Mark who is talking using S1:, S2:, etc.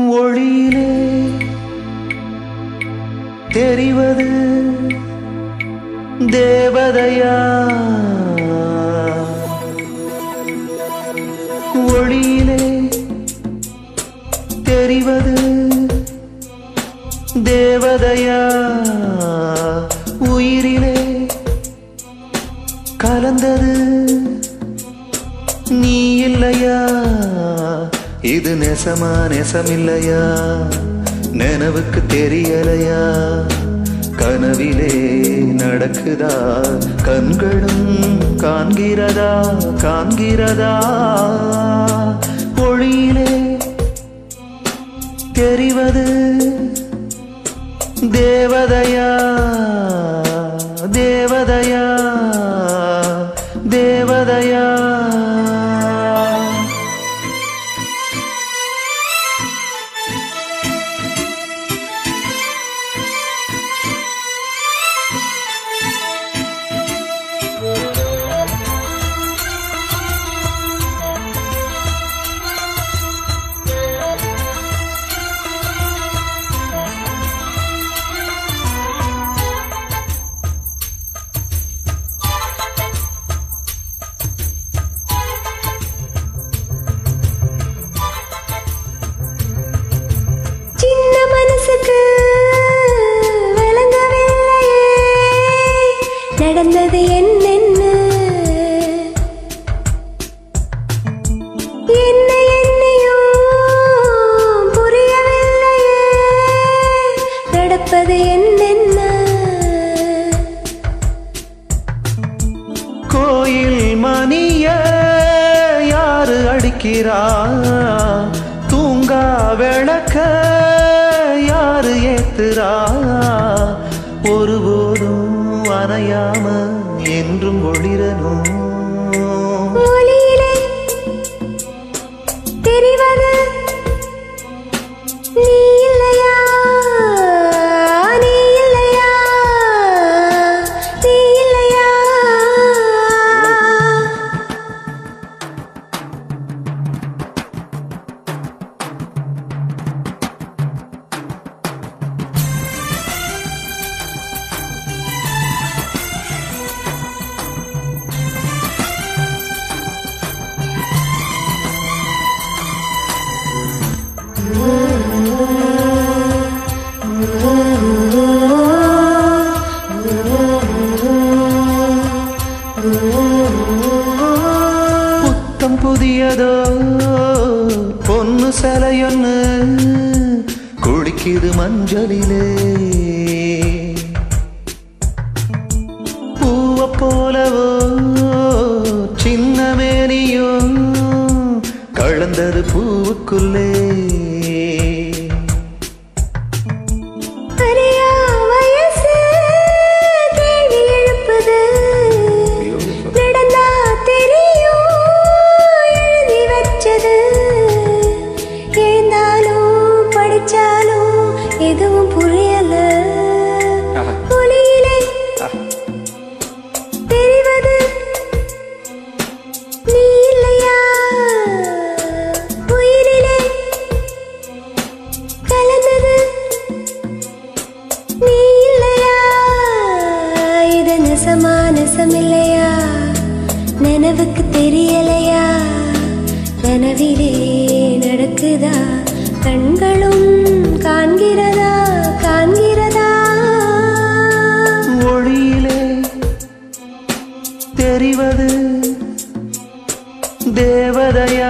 S1: ஒளியிலே தெரிவது தேவதையா ஒளியிலே தெரிவது தேவதையா உயிரிலே கலந்தது நீ இல்லையா இது நெசமா நெசமில்லையா நினைவுக்கு தெரியலையா கனவிலே நடக்குதா கண்களும் காண்கிறதா காண்கிறதா ஒளியிலே தெரிவது தேவதையா தேவதையா தேவதையா
S2: சின்ன மனசுக்கு விளங்கவில்லையே நடந்தது என்னென்ன என்ன எண்ணியோ புரியவில்லையே நடப்பது என்னென்ன
S1: கோயில் மணிய யாரு அடிக்கிறா தூங்கா விளக்க யாரு ஏத்துறா ஒருபோதும் அணையாம என்றும் ஒளிரணும்
S2: ஒளியிலே தெரிவது நீ இல்லையா நீ இல்லையா நீ இல்லையா
S1: புத்தம் புதியதோ பொண்ணு சிலையொன்னு குடிக்குது மஞ்சளிலே பூவ போலவோ சின்ன மேனியும் கலந்தது பூவுக்குள்ளே
S2: அறியா வயசு கேள்வி எழுப்புது நடந்தா தெரியும் எழுதி வச்சது எழுந்தாலும் படிச்சாலும் எதுவும் புரியல ஒளியிலே தெரிவது நீ இல்லையா உயிரிலே கலந்தது நீ இல்லையா இது நெசமா நெசமில்லையா நினைவுக்கு தெரியலையா கனவிலே நடக்குதா கண்களும் காண்கிறதா காண்கிறதா
S1: ஒளியிலே தெரிவது தேவதையா